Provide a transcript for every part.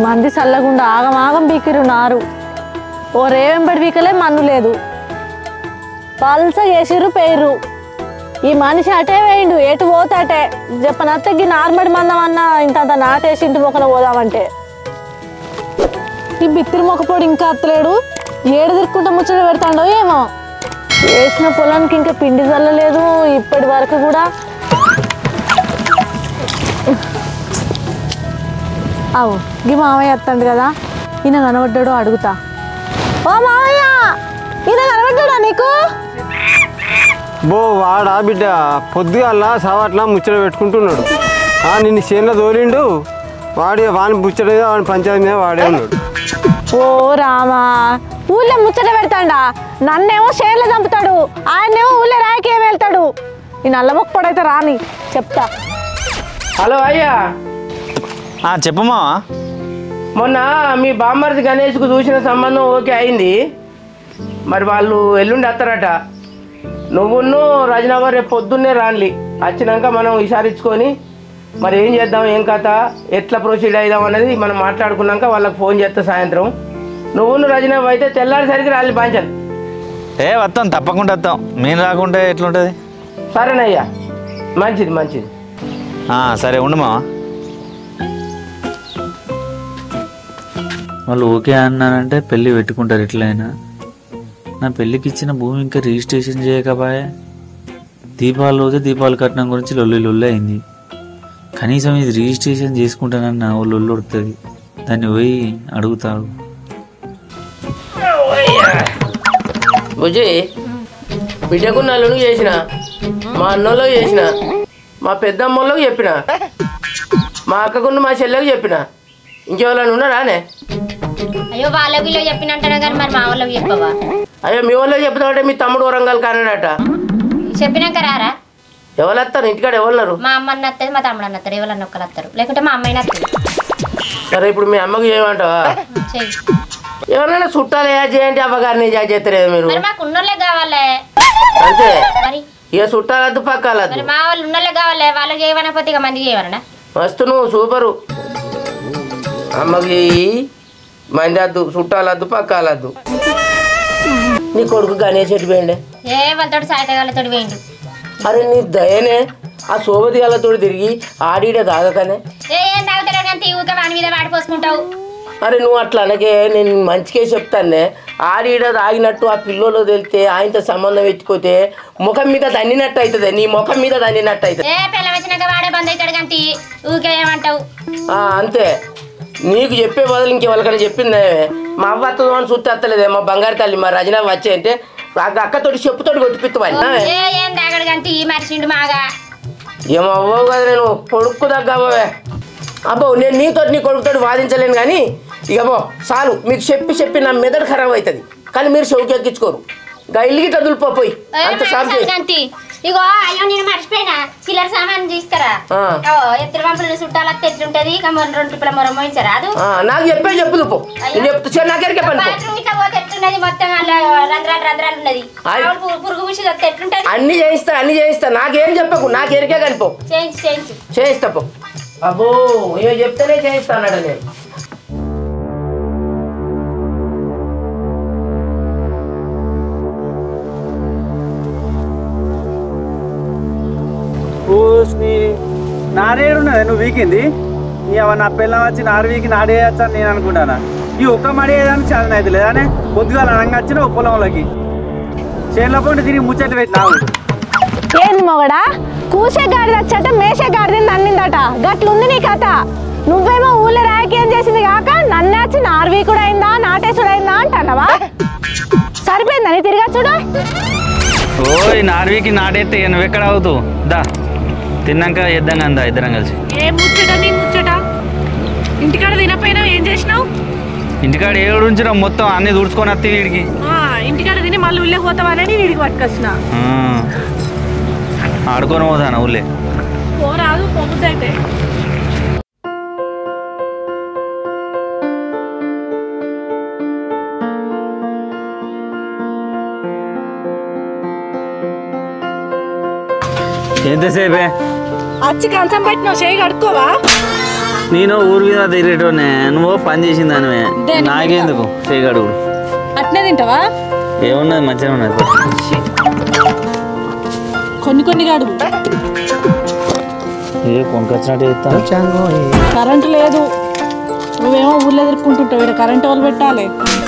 మంది చల్లగుండా ఆగం ఆగం బీకిరు నారు ఓ రేవెంబడి బీకలే మన్ను లేదు పల్స చేసిర్రు పేరు ఈ మనిషి అటే వేయండు ఎటు పోతాటే చెప్పనత్తకి నార్మడి మందం అన్న ఇంత అంత నాటేసి ఇంటి మొక్కలు పోదామంటే ఈ బిత్తిరి మొక్కపోడు ఇంకా అత్తలేడు ఏడు తిరుక్కుంటా ముచ్చట పెడతాడో ఏమో వేసిన పొలానికి ఇంకా పిండి చల్లలేదు ఇప్పటి వరకు కూడా అవు గీ మామయ్య వస్తాడు కదా ఈయన కనబడ్డాడు అడుగుతా ఓ మామయ్య ఈయన కనబడ్డాడా నీకు బో వాడా బిడ్డ పొద్దుగల్లా సవాట్లా ముచ్చట పెట్టుకుంటున్నాడు ఆ, నిన్ను చేనులో తోలిండు వాడి వాని ముచ్చట మీద వాని పంచాయతీ మీద వాడే ఉన్నాడు ఓ రామా ఊళ్ళో ముచ్చట పెడతాడా నన్నేమో షేర్లు చంపుతాడు ఆయన్నేమో ఊళ్ళో రాయకి ఏమి వెళ్తాడు ఈ నల్లముక్క పొడైతే రాని చెప్తా హలో అయ్యా ఆ, చెప్పమ్మా మొన్న మీ బామ్మర్ది గణేష్కు చూసిన సంబంధం ఓకే అయింది మరి వాళ్ళు ఎల్లుండి వస్తారట నువ్వును రజనాబాబు రేపు పొద్దున్నే రాన్లి వచ్చినాక మనం విచారించుకొని మరి ఏం చేద్దాం ఏం కథ ఎట్లా ప్రొసీడ్ అయిదాం అనేది మనం మాట్లాడుకున్నాక వాళ్ళకి ఫోన్ చేస్తా సాయంత్రం నువ్వును రజనాబాబు అయితే తెల్లారిసరికి రాలి పాంచాలి ఏ వస్తాం తప్పకుండా వస్తాం మేము రాకుంటే ఎట్లుంటుంది సరేనయ్యా మంచిది మంచిది ఆ, సరే ఉండు మావా వాళ్ళు ఓకే అన్నారంటే పెళ్లి పెట్టుకుంటారు ఎట్లయినా నా పెళ్లికి ఇచ్చిన భూమి ఇంకా రిజిస్ట్రేషన్ చేయకపాయే దీపావళి రోజే దీపావళి కట్నం గురించి లొల్లి లొల్లి అయింది కనీసం ఇది రిజిస్ట్రేషన్ చేసుకుంటానన్న ఓ లొల్లి వస్తుంది దాన్ని పోయి అడుగుతాడు బుజ్జి బిడ్డకు నల్లును చేసిన మా అన్నోళ్ళకి చేసిన మా పెద్దమ్మోళ్ళకి చెప్పిన మా అక్కకున్న మా చెల్లెకి చెప్పిన ఇంకెవరైనా ఉన్నారానే అయ్యో వాళ్ళ వీళ్ళు చెప్పినట్టున్నా కానీ మరి మా వాళ్ళకి చెప్పవా అయ్యో మీ వాళ్ళకి చెప్తామంటే మీ తమ్ముడు వరంగల్ కానాడట చెప్పినాక రారా ఎవరు వస్తారు ఇంటికాడ ఎవరున్నారు మా అమ్మ అన్న వస్తుంది మా తమ్ముడు అన్న వస్తారు ఎవరన్నా ఒక్కరు వస్తారు లేకుంటే మా అమ్మాయిని వస్తుంది సరే ఇప్పుడు మీ అమ్మకి చేయమంటావా చెయ్యి ఎవరైనా చుట్టాలు ఏ చేయండి అవ్వగారిని చేస్తలేదు మీరు మరి మాకు ఉన్నోళ్ళే కావాలి అంతే మరి ఇక చుట్టాలద్దు పక్కాలద్దు మరి మా వాళ్ళు ఉన్నోళ్ళే కావాలి వాళ్ళకి చేయమనకపోతే ఇక మందికి చేయమన్నా మస్తు నువ్వు సూపరు అమ్మకి చెయ్యి మంది వద్దు చుట్టాలద్దు పక్కాలద్దు నీ కొడుకు గణేష్ ఎటు పోయిండే ఏ వాళ్ళతో సాయతగాళ్ళతో వేయండు అరే నీ దయనే ఆ సోబతి గాలతో తిరిగి ఆడిడ తాగకనే ఏ ఏం తాగుతాడు కానీ ఊక వాడి మీద వాడిపోసుకుంటావు అరే నువ్వు అట్లా అనకే నేను మంచిగా చెప్తానే ఆడిడ తాగినట్టు ఆ పిల్లలో తెలితే ఆయనతో సంబంధం ఎత్తుకోతే ముఖం మీద దండినట్టు అవుతుంది నీ ముఖం మీద దండినట్టు అవుతుంది ఏ పిల్ల వచ్చినాక వాడే బంద్ అవుతాడు కానీ ఊకే ఏమంటావు ఆ, అంతే నీకు చెప్పే బదులు ఇంకెవరికైనా చెప్పిందే మా అవ్వ అత్తదో అని చూస్తే అత్తలేదే మా బంగారు తల్లి మా రజన వచ్చే అంటే ఆ అక్కతోటి చెప్పుతోటి కొట్టిపిత్తవని ఏ ఏం తాగడు కానీ మరిచిండు మాగా ఏమో అవ్వవు కదా నేను కొడుకు తగ్గవే అబ్బో నేను నీతో నీ కొడుకుతో వాదించలేను కానీ ఇక అబ్బో చాలు మీకు చెప్పి చెప్పి నా మెదడు ఖరాబ్ అవుతుంది కానీ మీరు షౌకి ఎక్కించుకోరు ఇంకా ఇల్లుకి తదులుపోయి అంత సాఫ్ చేయి గంతి ఇగో అయ్యో నేను మర్చిపోయినా చిల్లర సామాన్ తీసుకురా ఆ. ఓ ఎత్తుల పంపులు చుట్టాలకు ఎట్లుంటది ఇక మొన్న రెండు రూపాయల మొర మోయించరా అది ఆ, నాకు చెప్పే చెప్పు పో నేను చెప్తా చే, నాకెరికే పని పో బాత్రూమ్ ఇట్లా పోతే ఎట్లున్నది మొత్తం అలా రంధ్రాలు రంధ్రాలు ఉన్నది ఆయ్. ఆవిడ పు- పురుగు పూసి వస్తే ఎట్లుంటది అన్ని చేయిస్తా అన్ని చేయిస్తా నాకేం చెప్పకు నాకు ఎరికే కనిపో చేయించు చేయించు చేయిస్తా పో అబ్బో ఏమో చెప్తేనే చేయిస్తా అన్నాడు నేను నీ నారేడున్నది నువ్వు వీకింది ఇవ నా పిల్లం వచ్చి నారు వీకి నాడేయచ్చా అని నేను అనుకుంటానా ఈ ఒక్క మడి వేయడానికి చాలా అయితే లేదానే పొద్దుగాల అనగా వచ్చిన ఓ పొలంలోకి చేనులో పండి తిరిగి ముచ్చట్లు పెట్టినావు ఏంది మొగడా కూసే గాడిద వచ్చట మేసే గాడిద నన్నిందట గట్లుంది నీ కథ నువ్వేమో ఊళ్ళో రాజకీయం చేసింది కాక నన్నే వచ్చి నార్వీకుడు అయిందా నాటేసుడు అయిందా అంటున్నావా సరిపోయిందా నీ తిరిగా చూడు ఓయ్ నార్వీకి నాటేస్తే నువ్వు ఎక్కడ అవుతావు దా తిన్నాక ఇద్దాం అందా ఇద్దరం కలిసి ఏం ముచ్చట నీ ముచ్చట ఇంటికాడ తినపోయినా ఏం చేసినావు ఇంటికాడ ఏడు ఉంచినా మొత్తం అన్ని తుడుచుకొని వస్తే వీడికి ఇంటికాడ తిని మళ్ళీ ఊళ్ళో పోతావానని వీడికి పట్టుకొచ్చిన ఆ. ఆడుకొని పోతాను ఊళ్ళే పోరాదు పొమ్ముదైతే ఎంతసేపే వచ్చి కంచం పెట్టినావు చేయి కడుక్కోవా నేను ఊరి మీద తిరిగేటోనే నువ్వు పని చేసింది దానివే దేనికి? నాకెందుకు చేయగడుగుడు అట్నే తింటావా ఏమున్నది మంచిగా ఉన్నది కొన్ని కొన్ని కాడు ఏ కొనుకొచ్చినట్టు చెప్తాను కరెంటు లేదు నువ్వేమో ఊళ్ళో ఎదుర్కొంటుంటావు ఇక్కడ కరెంట్ ఎవరు పెట్టాలి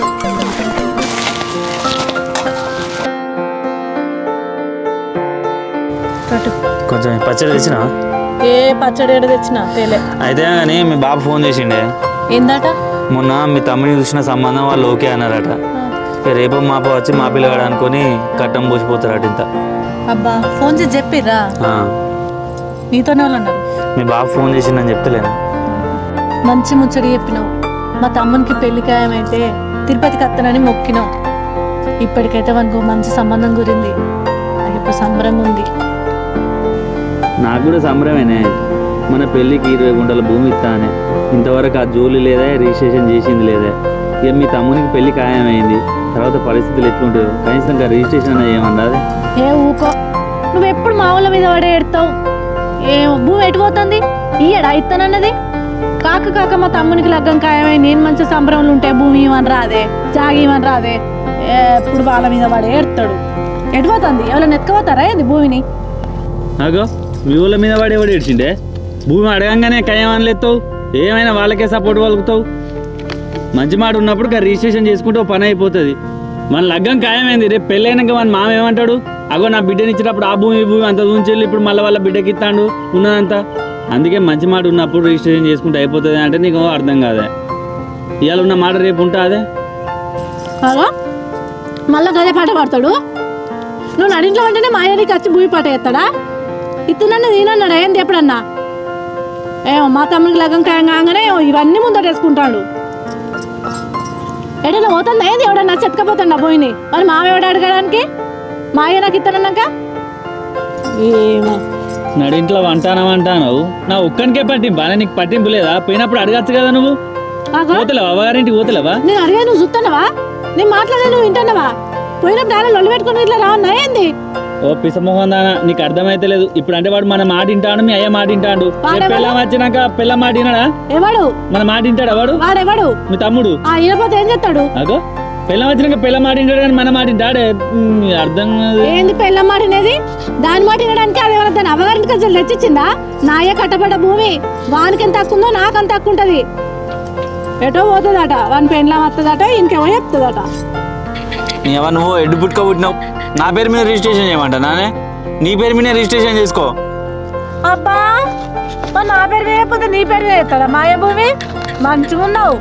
కట్టు. కొంచెం పచ్చడి తెచ్చిన ఏ పచ్చడి ఏడ తెచ్చినా తేలే అయితే కానీ మీ బాబు ఫోన్ చేసిండే ఏందట మొన్న మీ తమ్ముని చూసిన సంబంధం వాళ్ళు ఓకే అన్నారట ఇక రేపు మాప వచ్చి మా పిల్లగాడు అనుకొని కట్టం పోసిపోతారట ఇంత అబ్బా ఫోన్ చేసి చెప్పిర్రా ఆ, నీతోనే వాళ్ళు అన్నారు మీ బాబు ఫోన్ చేసిందని చెప్తలేను మంచి ముచ్చడి చెప్పినావు మా తమ్మునికి పెళ్లి ఖాయమైతే తిరుపతికి అత్తనని మొక్కినావు ఇప్పటికైతే మనకు మంచి సంబంధం గురింది నాకు ఇప్పుడు సంబరంగా ఉంది నాకు కూడా సంబరమేనే మన పెళ్ళికి ఇరవై గుంటల భూమి ఇస్తా అని ఇంతవరకు ఆ జోలి లేదా రిజిస్ట్రేషన్ చేసింది లేదా ఇక మీ తమ్మునికి పెళ్లి ఖాయమైంది తర్వాత పరిస్థితులు ఎట్లుంటాయో కనీసం ఇంకా రిజిస్ట్రేషన్ అనేది ఏమన్నా ఏ ఊకో నువ్వు ఎప్పుడు మా ఊళ్ళ మీద పడే ఎడతావు ఏ భూమి ఎటు పోతుంది ఈయడా ఇత్తనన్నది కాక కాక మా తమ్మునికి లగ్గం ఖాయమై నేను మంచి సంబరంలో ఉంటే భూమి ఇవ్వని రాదే జాగి ఇవ్వని రాదే ఎప్పుడు వాళ్ళ మీద పడే ఎడతాడు ఎటు పోతుంది ఎవరైనా ఎత్తుకుపోతారా ఏంది భూమిని అగో మీ ఊళ్ళ మీద వాడు ఎవడు ఏడ్చిండే భూమి అడగంగానే కయ్యమని ఎత్తావు ఏమైనా వాళ్ళకే సపోర్ట్ పలుకుతావు మంచి మాట ఉన్నప్పుడు ఇక రిజిస్ట్రేషన్ చేసుకుంటే ఓ పని అయిపోతుంది మన లగ్గం ఖాయమైంది రేపు పెళ్ళైనాక మన మామ ఏమంటాడు అగో నా బిడ్డని ఇచ్చినప్పుడు ఆ భూమి ఈ భూమి అంత దూంచెల్లి ఇప్పుడు మళ్ళీ వాళ్ళ బిడ్డకి ఇస్తాడు ఉన్నదంతా అందుకే మంచి మాట ఉన్నప్పుడు రిజిస్ట్రేషన్ చేసుకుంటే అయిపోతుంది అంటే నీకు అర్థం కాదే ఇవాళ ఉన్న మాట రేపు ఉంటా అదే కాగా మళ్ళా గదే పాట పాడతాడు నువ్వు నడింట్లో అంటేనే మా అయ్యనికి వచ్చి భూమి పాట ఎత్తాడా ఇత్తనన్న నేనన్నాడు ఏంది ఎప్పుడన్నా ఏమో మా తమ్ముడికి లగ్గం ఖాయం కాగానే ఏమో ఇవన్నీ ముందట వేసుకుంటాడు ఎడైనా పోతుంది ఏంది ఎవడన్నా చెత్తకపోతాడు ఆ భూమిని మరి మామ ఎవడు అడగడానికి మా అయ్య నాకు ఇత్తనన్నాక ఏమో నడింట్లో వంటానం అంటావు నా ఒక్కనికే పట్టింపు అనే నీకు పట్టింపు లేదా పోయినప్పుడు అడగచ్చు కదా నువ్వు కాగా పోతలేవా అవ్వగారింటికి పోతలేవా నేను అడిగా నువ్వు చూస్తున్నావా నేను మాట్లాడే నువ్వు వింటున్నావా పోయినప్పుడు ఆయన లొల్లి పెట్టుకుని ఇట్లా రావన్నా ఏంది ఓ పిసమోహన్ దానా నీకు అర్థమైతే లేదు ఇప్పుడు అంటే వాడు మన మాట వింటాడు మీ అయ్య మాట వింటాడు వాడెవడు? పిల్లం వచ్చినాక పిల్ల మాట వినడా ఎవడు మన మాట వింటాడా వాడు వాడెవడు మీ తమ్ముడు ఆ ఈయనపోతే ఏం చేస్తాడు అగో పిల్లం వచ్చినాక పిల్ల మాట వింటాడు కానీ మన మాట వింటాడే ఉమ్, అర్థం కాదు. ఏంది పెళ్ళ మాటినది దాని మాట వినడానికి అది ఎవరైనా దాని అవ్వగారింటికి అసలు తెచ్చిచ్చిందా నాయ కట్టబడ్డ భూమి వానికి ఎంత తక్కువ ఉందో నాకు అంత తక్కువ ఉంటది ఎటో పోతుందట వాని పెళ్ళం వస్తుందట ఇంకేమో చెప్తుందట నీ అవ్వ నువ్వు ఎడ్డు పుట్టుక పుట్టినావు నా పేరు మీద రిజిస్ట్రేషన్ చేయమంటా నానే నీ పేరు మీద రిజిస్ట్రేషన్ చేసుకో అబ్బా మరి నా పేరు వేయకపోతే నీ పేరు వేస్తాడా మాయ భూమి మంచిగా ఉన్నావు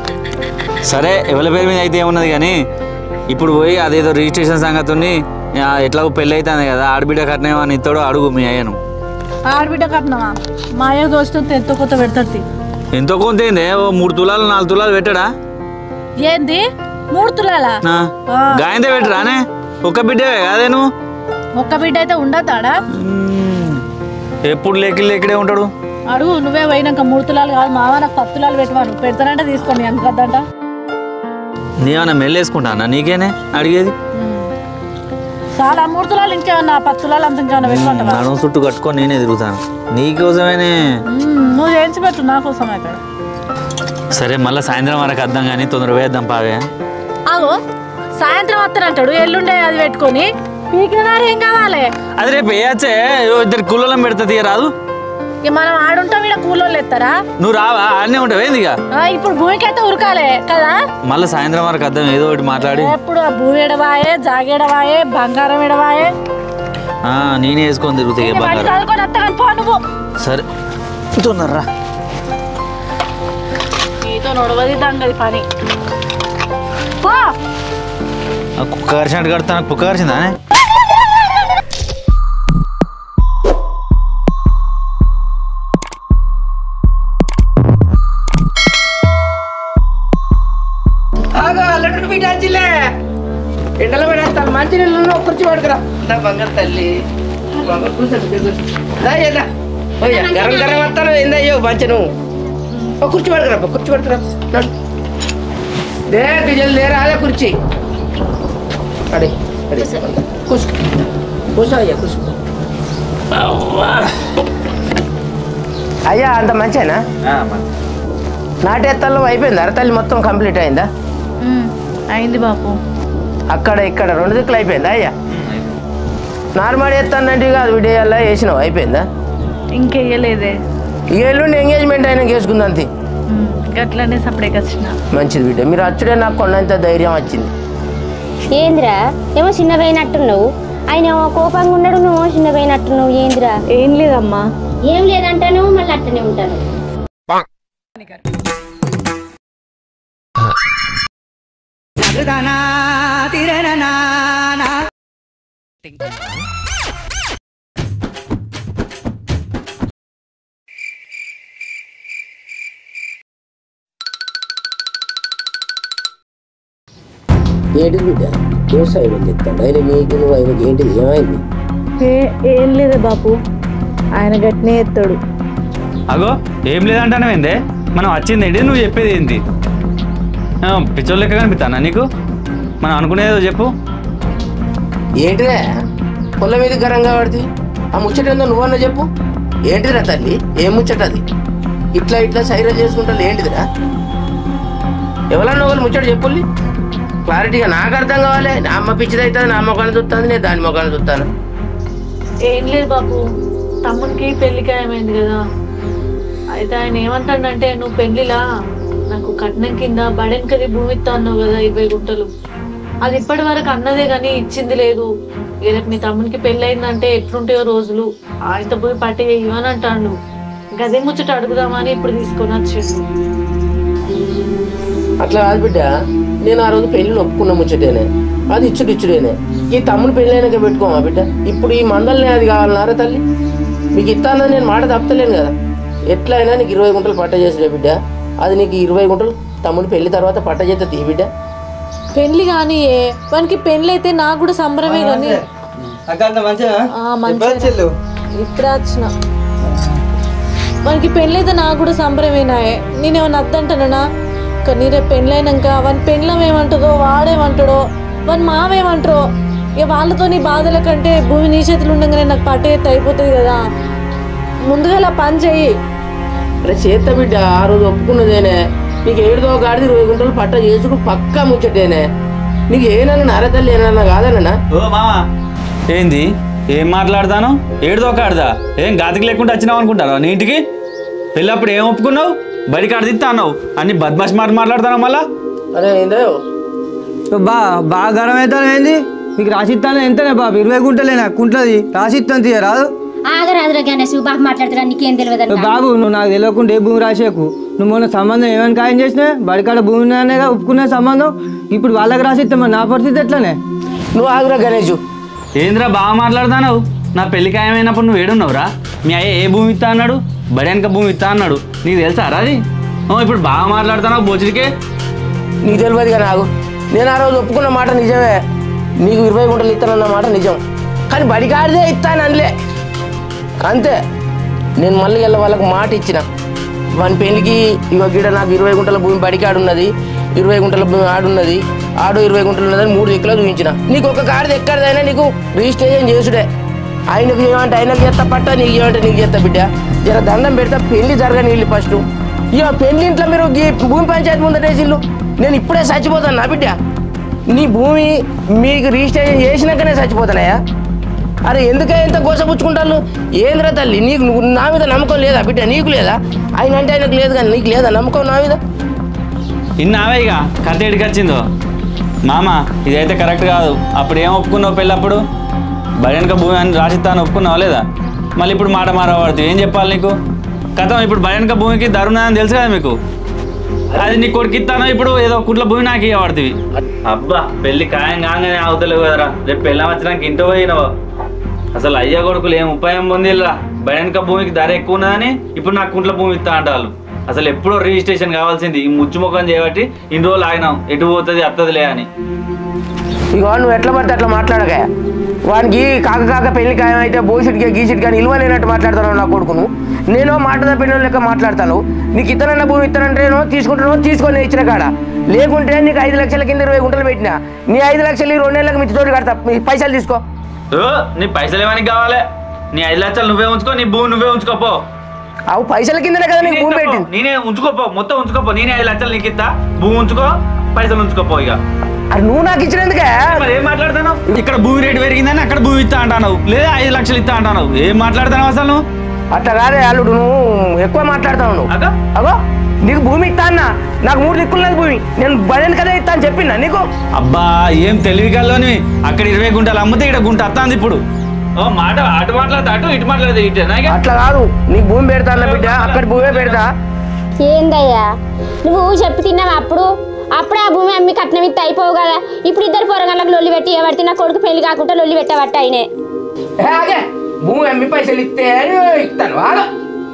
సరే ఎవరి పేరు మీద అయితే ఏమున్నది కానీ ఇప్పుడు పోయి అదేదో రిజిస్ట్రేషన్ సంగతి ఉంది ఆ, ఎట్లాగో పెళ్ళి అవుతుంది కదా ఆడబిడ్డ కట్నేమని ఇస్తాడో అడుగు మీ అయ్యను ఆడబిడ్డ కట్టినవా మాయ దోస్తుంది ఎంతో కొత్త పెడతాడు ఎంతో కొంత ఏంది ఓ మూడు తులాలు నాలుగు తులాలు పెట్టడా ఏంది మూడు తులాలా ఆ, ఆ. గాయంతే పెట్టరానే ఒక్క బిడ్డవే కాదే నువ్వు ఒక్క బిడ్డ అయితే ఉండతాడా ఎప్పుడు లేకి లేకిడే ఉంటాడు అడుగు నువ్వే పోయినాక మూడు తులాలు కాదు మావ నాకు పది తులాలు పెట్టవాను పెడతానంటే తీసుకోండి ఎంత కద్దంట నీవేమన్నా మెల్లేసుకుంటానా నీకేనే అడిగేది చాలా మూడు తులాలు ఇంకేమన్నా పది తులాలు అంత ఇంకేమన్నా పెట్టుకుంటావా నడుము చుట్టూ కట్టుకొని నేనే తిరుగుతాను నీకోసమేనే మ్మ్, నువ్వు చేయించి పెట్టు నా కోసం అయితే సరే మళ్ళీ సాయంత్రం వరకు వద్దాం కానీ తొందర వేద్దాం పావే ఆగో సాయంత్రం వస్తానంటాడు ఎల్లుండే అది పెట్టుకొని పీకినారు ఏం కావాలి అది రేపు వేయచ్చే ఇద్దరు కుళ్ళలం పెడతా తీయరాదు ఇక మనం ఆడుంటాం ఇక్కడ కూలోళ్ళు ఎత్తారా నువ్వు రావా ఆడనే ఉంటావు ఏంది ఇక ఆ, ఇప్పుడు భూమికి అయితే ఉరకాలే కదా మళ్ళీ సాయంత్రం వరకు వద్దాం ఏదో ఒకటి మాట్లాడి ఎప్పుడు ఆ భూమి ఎడవాయే జాగేడవాయే బంగారం ఎడవాయే ఆ, నేనే వేసుకొని తిరుగుతాయి ఇక ఇక బండి బంగారం చదువుకొని వస్తా పో నువ్వు సరే తొందరరా నీతో నొడవది దంగది పని పో ఆ కుక్క కరిచినట్టు కడతా నాకు కుక్క కరిచిందా ఆగా అల్లడు బిడ్డ వచ్చిలే ఎండలో పడేస్తాను మంచి నీళ్ళు కుర్చీ పడుకురా నా బంగారు తల్లి బంగారు కూర్చోండి, కూర్చో. దా, ఏ, దా. ఓయ్, గరం గరం వస్తాను ఏందయ్యో మంచి నువ్వు ఓ కుర్చీ పడుకురా అబ్బా, కుర్చీ పడుకురా నడు. దే డీజిల్ లేరా అదే కుర్చీ అడే అడే కూర్చో కూర్చో అయ్యా కూర్చో అవ్వా. అయ్యా అంత మంచేనా నాటెత్తల్లో అయిపోయిందా అరతల్లి మొత్తం కంప్లీట్ అయిందా అయింది బాపు అక్కడ ఇక్కడ రెండు దిక్కులు అయిపోయిందా అయ్యా నార్మల్ ఎత్తానంటే కాదు వీడియోలో వేసినావు అయిపోయిందా ఇంకెయ్యలేదే ఇక ఎల్లుండి ఎంగేజ్మెంట్ అయినా వేసుకుంది అంతే గట్లనే సపరేట్ వచ్చిన మంచిది బిడ్డ మీరు అచ్చుడే నాకు కొన్నంత ధైర్యం వచ్చింది ఏందిరా ఏమో చిన్న పోయినట్టున్నావు ఆయన ఏమో కోపంగా ఉన్నాడు నువ్వు చిన్న పోయినట్టున్నావు ఏందిరా ఏం లేదమ్మా ఏం లేదంటాను మళ్ళీ అట్టనే ఉంటాను ఏంటిది బిడ్డ వ్యవసాయం చెప్తాను ఆయన మీకు నువ్వు ఆయనకి ఏంటిది ఏమైంది ఏ ఏం లేదే బాపు ఆయన గట్టినే ఎత్తాడు అగో ఏం లేదంటానవేందే మనం వచ్చింది ఏంటి నువ్వు చెప్పేది ఏంటి ఆ, పిచ్చోళ్ళు లెక్క కనిపిస్తానా నీకు మనం అనుకునేదో చెప్పు ఏంటిదే పొల్ల మీద గరంగా పడుతుంది ఆ ముచ్చట ఏందో నువ్వన్నా చెప్పు ఏంటిదిరా తల్లి ఏం ముచ్చట అది ఇట్లా ఇట్లా సైరా చేసుకుంటా ఏంటిదిరా ఎవరన్నా ఒకరు ముచ్చట చెప్పుల్లి క్లారిటీగా నాకు అర్థం కావాలి నా అమ్మ పిచ్చిది అవుతుంది నా మొఖాన్ని చూస్తుంది నేను దాని మొఖాన్ని చూస్తాను ఏం లేదు బాపు తమ్మునికి పెళ్లి ఖాయమైంది కదా అయితే ఆయన ఏమంటాడంటే నువ్వు పెళ్లిలా నాకు కట్నం కింద బడెనకది భూమి ఇస్తా అన్నావు కదా ఇరవై గుంటలు అది ఇప్పటి వరకు అన్నదే కానీ ఇచ్చింది లేదు ఇక రేపు నీ తమ్మునికి పెళ్లి అయిందంటే ఎట్లుంటాయో రోజులు ఆయనతో పోయి పట్టి ఇవ్వని అంటాడు గదే ముచ్చట అడుగుదామని ఇప్పుడు తీసుకొని వచ్చిండు అట్లా కాదు బిడ్డ నేను ఆ రోజు పెళ్లిని ఒప్పుకున్న ముచ్చటేనే అది ఇచ్చుడు ఇచ్చుడేనే ఈ తమ్ముడు పెళ్లి అయినాక పెట్టుకోమా బిడ్డ ఇప్పుడు ఈ మందల్ని అది కావాలన్నారా తల్లి మీకు ఇస్తానని నేను మాట తప్పలేను కదా ఎట్లయినా నీకు ఇరవై గుంటలు పట్ట చేసిరే బిడ్డ అది నీకు ఇరవై గుంటలు తమ్ముడు పెళ్లి తర్వాత పట్ట చేస్తే తీ బిడ్డ పెళ్లి కానీ వానికి పెళ్లి అయితే నాకు కూడా సంబరమే కానీ అక్క అంత మంచిగా ఆ, మంచిగా. చెల్లు ఇప్పుడే వచ్చిన వానికి పెళ్ళైతే నాకు కూడా సంబరమేనాయే నేనేమన్నా అద్దంటానా కానీ రేపు పెళ్ళైనాక వాని పెళ్ళం ఏమంటుందో వాడేమంటాడో వాని మావేమంటారో ఇక వాళ్ళతో నీ బాధల కంటే భూమి నీ చేతులు ఉండగానే నాకు పట్టేత్త అయిపోతుంది కదా ముందుగా ఇలా పని చెయ్యి అరే చేత బిడ్డ ఆ రోజు ఒప్పుకున్నదేనే నీకు ఏడుదో గాడిది ఇరవై గుంటలు పట్ట చేసుకు పక్కా ముచ్చటేనే నీకు ఏనన్నా నర తల్లి ఏనన్నా కాదన్నా ఓ మామా ఏంది ఏం మాట్లాడతాను ఏడుదో కాడదా ఏం గాతికి లేకుండా వచ్చినావు అనుకుంటాను నీ ఇంటికి పెళ్ళప్పుడు ఏం ఒప్పుకున్నావు బడి కాడ తిత్తా అన్నావు అన్ని బద్మాష్ మాట మాట్లాడతాను మళ్ళా అరే ఏందో బా బాగా గరం అవుతాను ఏంది మీకు రాసిస్తాను ఎంతనే బాబు ఇరవై గుంటలేనా కుంటది రాసిస్తాను తీయ రాదు ఆగరాదురా గణేష్ బాబు మాట్లాడుతున్నా నీకేం తెలియదు బాబు నువ్వు నాకు తెలియకుండా ఏ భూమి రాసేకు నువ్వు మొన్న సంబంధం ఏమైనా ఖాయం చేసినా బడికాడ భూమి ఉన్నాయనేగా ఒప్పుకునే సంబంధం ఇప్పుడు వాళ్ళకి రాసిస్తే మరి నా పరిస్థితి ఎట్లనే నువ్వు ఆగురా గణేష్ ఏంద్రా బాగా మాట్లాడతావు నా పెళ్లి ఖాయమైనప్పుడు నువ్వు ఏడున్నావురా మీ అయ్య ఏ భూమి ఇస్తా అన్నాడు బడి వెనక భూమి ఇస్తా అన్నాడు నీకు తెలుసా రా అది ఓ, ఇప్పుడు బాగా మాట్లాడుతున్నావు బొచ్చుడికే నీకు తెలియదు కానీ ఆగు నేను ఆ రోజు ఒప్పుకున్న మాట నిజమే నీకు ఇరవై గుంటలు ఇస్తానన్న మాట నిజం కానీ బడికాడిదే ఇస్తాను అనలే అంతే నేను మళ్ళీ వెళ్ళ వాళ్ళకి మాట ఇచ్చిన వాని పెళ్ళికి ఇగో గిడ నాకు ఇరవై గుంటల భూమి బడికాడు ఉన్నది ఇరవై గుంటల భూమి ఆడున్నది ఆడు ఇరవై గుంటలు ఉన్నదని మూడు దిక్కులో చూపించిన నీకు ఒక కాడిది ఎక్కడిదైనా నీకు రిజిస్ట్రేషన్ చేసుడే ఆయనకు ఏమంటే ఆయనకు చేస్తా పట్ట నీకు ఏమంటే నీకు చేస్తా బిడ్డ జర దండం పెడతా పెళ్లి జరగని వీళ్ళు ఫస్ట్ ఇక పెళ్లి ఇంట్లో మీరు ఈ భూమి పంచాయతీ ముందటేసిల్లు నేను ఇప్పుడే చచ్చిపోతాను నా బిడ్డ నీ భూమి మీకు రిజిస్ట్రేషన్ చేసినాకనే చచ్చిపోతానయా అరే ఎందుకే ఇంత గోసపుచ్చుకుంటాను ఏంద్రా తల్లి నీకు నువ్వు నా మీద నమ్మకం లేదా బిడ్డ నీకు లేదా ఆయన అంటే ఆయనకు లేదు కానీ నీకు లేదా నమ్మకం నా మీద ఇన్నావే ఇక కథ ఎడికి వచ్చిందో మామ ఇదైతే కరెక్ట్ కాదు అప్పుడు ఏం ఒప్పుకున్నావు పెళ్ళప్పుడు బడి వెనక భూమి అని రాసిస్తాను ఒప్పుకున్నావా లేదా మళ్ళీ ఇప్పుడు మాట మారవాడుతూ ఏం చెప్పాలి నీకు కథం ఇప్పుడు బడి వెనక భూమికి ధరుణని తెలుసు కదా మీకు అది నీ కొడుకు ఇస్తాను ఇప్పుడు ఏదో కుట్ల భూమి నాకు ఇవ్వబడుతుంది అబ్బా పెళ్లి ఖాయం కాగానే అవుతలేవు కదరా రేపు పెళ్ళం వచ్చినాక ఇంటి పోయినావు అసలు అయ్య కొడుకులు ఏం ఉపాయం పొందిల్లా బడి వెనక భూమికి ధర ఎక్కువ ఉన్నదని ఇప్పుడు నాకు కుంట్ల భూమి ఇస్తా అంటారు అసలు ఎప్పుడో రిజిస్ట్రేషన్ కావాల్సింది ఈ ముచ్చు ముఖం చేయబట్టి ఇన్ని రోజులు ఆగినాం ఎటు పోతుంది అత్తదిలే అని ఇక నువ్వు ఎట్లా పడితే అట్లా మాట్లాడక వానికి కాక కాక పెళ్లి ఖాయం అయితే బోసిడికి గీసిడికి కానీ ఇలువ లేనట్టు మాట్లాడుతున్నావు నా కొడుకును నేను మాట తప్పిన లెక్క మాట్లాడతాను నీకు ఇతనన్న భూమి ఇతనంటేనో తీసుకుంటానో తీసుకొని ఇచ్చిన కాడ లేకుంటే నీకు ఐదు లక్షల కింద ఇరవై గుంటలు పెట్టినా నీ ఐదు లక్షలు ఈ రెండు నెలలకు మిచ్చితోటి కడతా ఈ పైసలు తీసుకో ఓ, నీ పైసలు ఏమని కావాలి నీ ఐదు లక్షలు నువ్వే ఉంచుకో నీ భూమి నువ్వే ఉంచుకోపో అవు పైసల కిందనే కదా నీకు భూమి పెట్టింది నేనే ఉంచుకోపో మొత్తం ఉంచుకోపో నేనే ఐదు లక్షలు నీకు ఇస్తా భూమి ఉంచుకో పైసలు ఉంచుకోపో ఇక అది నువ్వు నాకు ఇచ్చినందుకే మరి ఏం మాట్లాడుతున్నావు ఇక్కడ భూమి రేటు పెరిగిందని అక్కడ భూమి ఇస్తా అంటావు లేదా ఐదు లక్షలు ఇస్తా అంటావు ఏం మాట్లాడుతున్నావు అసలు నువ్వు అట్లా కాదే అల్లుడు నువ్వు ఎక్కువ మాట్లాడతావు నువ్వు అదో అగో నీకు భూమి ఇస్తా అన్న నాకు మూడు దిక్కున్నది భూమి నేను భజన కదా ఇస్తా అని చెప్పిందా నీకు అబ్బా ఏం తెలివి కల్లోని అక్కడ ఇరవై గుంటలు అమ్మితే ఇక్కడ గుంట అత్తాంది ఇప్పుడు ఓ మాట అటు మాట్లాడతా అటు ఇటు మాట్లాడతా ఇటు అట్లా కాదు నీకు భూమి పెడతా అన్న బిడ్డ అక్కడ భూమే పెడతా ఏందయ్యా నువ్వు చెప్పి తిన్నావా అప్పుడు అప్పుడే ఆ భూమి అమ్మి కట్నం ఇస్తే అయిపోవు కదా ఇప్పుడు ఇద్దరు పొరగళ్ళకి లొల్లి పెట్టి ఎవరితే నా కొడుకు పెళ్లి కాకుండా లొల్లి పెట్టబట్ట ఆయనే ఏ ఆగే భూమి అమ్మి పైసలు ఇస్తే అని ఇస్తాను ఆగా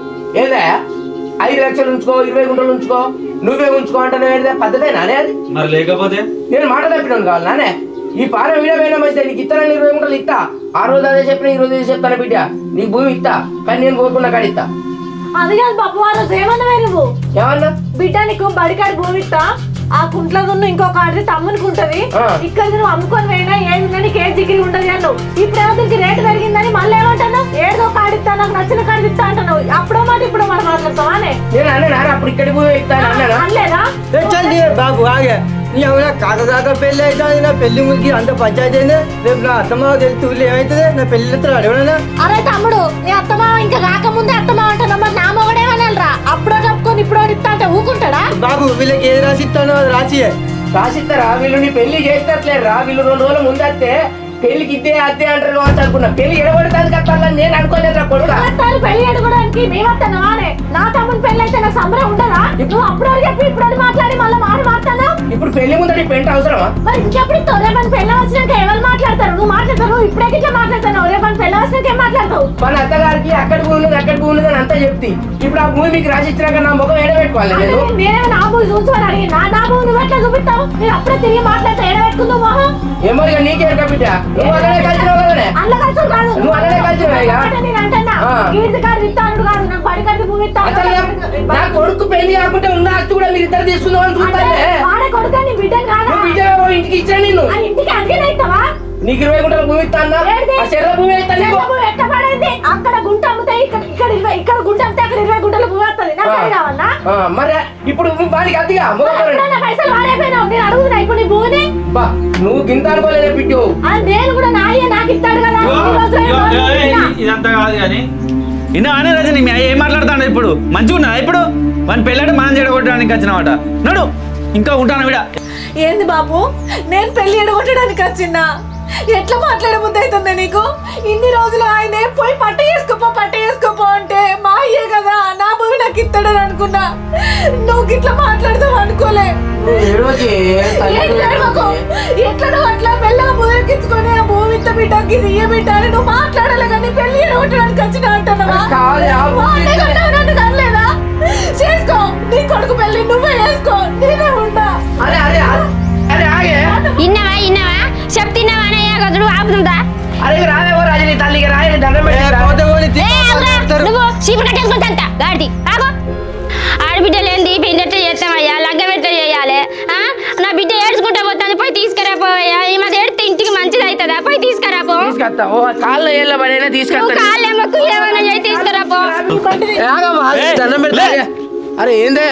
ఏదా ఐదు లక్షలు ఉంచుకో ఇరవై గుంటలు ఉంచుకో నువ్వే ఉంచుకో అంటే ఏందే పద్ధతే నానే అది మరి లేకపోతే నేను మాట తప్పినాను కావాలి నానే ఈ పాన వీడమైనా మంచిదే నీకు ఇస్తానని ఇరవై గుంటలు ఇస్తా ఆ రోజు అదే చెప్పిన ఈ రోజు అదే చెప్తాను బిడ్డ నీకు భూమి ఇస్తా కానీ నేను కోరుకున్న కాడ ఇస్తా అది కాదు బాబు ఆ రోజు ఏమన్నావే నువ్వు ఏమన్నా బిడ్డ నీకు బడికాడి భూమి ఇస్తా ఆ కుంట్ల దున్ను ఇంకొక ఆడితే తమ్మునుకుంటది ఆ. ఇక్కడ నువ్వు అమ్ముకొని పోయినా ఏది నీకు ఏ జిగిరి ఉండదు అన్నావు ఇప్పుడేమో దీనికి రేటు పెరిగిందని మళ్ళీ ఏమంటాను ఏదో కాడిస్తా నాకు నచ్చిన కాడి ఇస్తా అంటున్నావు అప్పుడో మాట ఇప్పుడు మాట మాట్లాడతావా అనే నేను అన్నా అప్పుడు ఇక్కడికి భూమి ఇస్తాను అన్నానా అనలేదా చల్లి బాబు ఆగే నీ అవునా కాక కాక పెళ్లి అవుతుంది నా పెళ్లి మురికి అంత పంచాయతీ అయింది రేపు నా అత్తమ్మ తెలిసి ఊళ్ళో ఏమవుతుంది నా పెళ్లి ఎత్తాడు ఎవడన్నా అరే తమ్ముడు నీ అత్తమా ఇంకా రాకముందే అత్తమా అంటున్నావు మరి నా మొగడేమనాలరా అప్పుడో చెప్పుకొని ఇప్పుడో ఇస్తా అంటే ఊకుంటాడా బాబు వీళ్ళకి ఏది రాసి ఇస్తానో అది రాసి రాసిస్తారా వీళ్ళు నీ పెళ్లి చేసేటట్లేరా వీళ్ళు రెండు రోజుల ముందస్తే పెళ్లికి ఇద్దే అద్దే అంటారు కావచ్చు అనుకున్నా పెళ్లి ఎడబడుతుంది కట్టాలని నేను అనుకోలేదురా కొడుక వస్తారు పెళ్లి అడగడానికి మేమత్తన్నావా అనే నా తమ్ముని పెళ్లి అయితే నాకు సంబరం ఉండదా నువ్వు అప్పుడు చెప్పి ఇప్పుడు మాట్లాడి మళ్ళీ మాట మాట్లాడా ఇప్పుడు పెళ్లి ముందర ఈ పెంట అవసరమా మరి ఇంకెప్పుడు ఇస్తావు రేపని పెళ్ళి వచ్చినాక ఎవరు మాట్లాడతారు నువ్వు మాట్లాడతావు నువ్వు ఇప్పుడే ఇట్లా మాట్లాడతావు రేపని పెళ్ళి వచ్చినాక ఏం మాట్లాడతావు మన అత్తగారికి అక్కడ భూమి ఉంది అక్కడ భూమి ఉంది అని అంతా చెప్తి ఇప్పుడు ఆ భూమి మీకు రాసిచ్చినాక నా ముఖం ఎడబెట్టుకోవాలి అంటే నేను నేను నేనే నా భూమి చూసుకోని అడిగి నా నా భూమి నువ్వు ఎట్లా చూపిస్తావు నేను అప్పుడే తిరిగి మాట్లాడతా ఎడబెట్టుకుందావు మొహం ఏమో ఇక నీకే ఎరక బిడ్డ నువ్వు అలానే కలిసినావు కదనే అల్ల ఖర్చులు కాదు నువ్వు అలానే కలిసినావు ఇక అంటే నేను అంటున్నా ఆ. కీర్తి కాదు ఇస్తాను కాదు నాకు బడి కట్టి భూమి ఇస్తాను అసలు నా- నా కొడుకు పెళ్లి కాకుంటే ఉన్న ఆస్తి కూడా మీరు ఇద్దరు తీసుకుందామని అంటే చూస్తానే వాడే కొడుకు నీ బిడ్డను కాదా నువ్వు బిడ్డ ఇంటికి ఇచ్చా నిన్ను ఆ ఇంటికి అడిగిన ఇస్తావా నీకు ఇరవై గుంటల భూమి ఇస్తా అన్నా ఏంటిది? ఆ చెర్ల భూమి ఇస్తా నీకు చెట్ల భూమి ఎట్ట పడేది? అక్కడ గుంట అమ్మితే ఇక్కడ ఇక్కడ ఇరవై ఇక్కడ గుంట అమ్మితే అక్కడ ఇరవై గుంటలు భూమి వస్తుంది నాకు అది కావాలా ఆ, మరి ఇప్పుడు వాడికి అదిగా మొగపోరండి ఎప్పుడైనా పైసలు వాడైపోయినావు నేను అడుగుతున్నా ఇప్పుడు నీ భూమిని బా నువ్వు గింత అనుకోలేదే బిడ్డు ఆ నేను కూడా నాయే నాకు ఇస్తాడు కదా ఈ రోజు ఏమో అనుకుంటున్నా. ఇదంతా కాదు కానీ ఇన్నా అనే రజని మీ అయ్య ఏం మాట్లాడుతాడు ఇప్పుడు మంచిగా ఉన్నా ఇప్పుడు మన పెళ్ళాడు మనం చెడగొట్టడానికి వచ్చినమాట నడు ఇంకా ఉంటాను విడ ఏంది బాబు నేను పెళ్లి ఎడగొట్టడానికి వచ్చినా ఎట్లా మాట్లాడే బుద్ధి అవుతుంది నీకు ఇన్ని రోజులు ఆయనే పోయి పట్ట చేసుకోపో పట్ట చేసుకోపో అంటే మా అయ్యే కదా నా భూమి నాకు ఇస్తాడని అనుకున్నా నువ్వు ఇట్లా మాట్లాడతావు అనుకోలే ఏడవకి ఏం లేవకు. ఎట్లా నువ్వు అట్లా మెల్లగా ముదరికించుకొని ఆ భూమి ఇంత బిడ్డకి ఇది ఏ బిడ్డ అని నువ్వు మాట్లాడాలి కానీ పెళ్లి ఎడగొట్టడానికి వచ్చిన అంటున్నావా కాదు, ఆ భూమి వాళ్ళే ఇస్తే- కన్నావు నన్ను కనలేదా చేసుకో నీ కొడుకు పెళ్లి నువ్వే చేసుకో నేనే ఉంటా అరే అరే అరే ఆగే ఇన్నవా ఇన్నవా చెప్తున్నావా అనయ్య గదుడు ఆపుతుందా అరే ఇక రావేవో రాజని తల్లికి రాయని దండం ఏ, పెట్టి పోతే పోనీ, ఏ అవురా నువ్వు చీపురు కట్టేసుకుంటా గాడిది ఆగో ఆడబిడ్డ లేనిది పెళ్లి ఎట్లా చేస్తామయ్యా లగ్గం ఎట్లా చేయాలి ఆ? నా బిడ్డ ఏడ్చుకుంటా పోతాను పోయి తీసుకురా పోయా ఈ మధ్య ఏడితే ఇంటికి మంచిది అవుతుందా పోయి తీసుకురా పో తీసుకొస్తా ఓ కాళ్ళు ఏళ్ళ పడైనా నువ్వు తీసుకొస్తా కాళ్ళేమో ఏమైనా చేయి తీసుకురా పో ఆగమ్మా, ఆగు, ఏయ్, దండం పెడతా లే. ఆగే. అరే ఏందే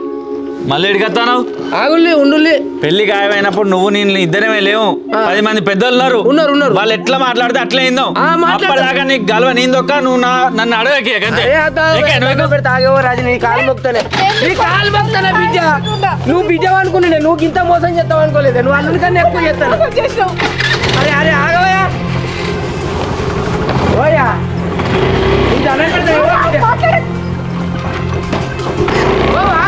మళ్ళీ ఎడిగత్తాను ఆగుల్లి ఉండుల్లి పెళ్లి గాయమైనప్పుడు నువ్వు నేను ఇద్దరమే లేవు పది మంది పెద్దలు ఉన్నారు ఉన్నారు, ఉన్నారు. వాళ్ళు ఎట్లా మాట్లాడితే అట్లా అయిందో ఆ, మాట్లాడతా. అప్పటిదాకా నీకు గలవ నీందొక్క నువ్వు నా నన్ను అడగకి అంతే. అరే అత్త, ఎక్కే, నువ్వు దండం ఎక్కు. పెడతా ఆగేవో రాజు నీ కాలు మొక్తానే నీ కాలు మొక్తానే బిడ్డ నువ్వు బిడ్డ అనుకున్నా నువ్వు ఇంత మోసం చేస్తావు అనుకోలేదు నువ్వు అల్లుని కన్నా ఎక్కువ చేస్తాను అరే అరే ఆగవయా ఓయా నీ దండం పెడతా ఎవరో బిడ్డ. ఓ,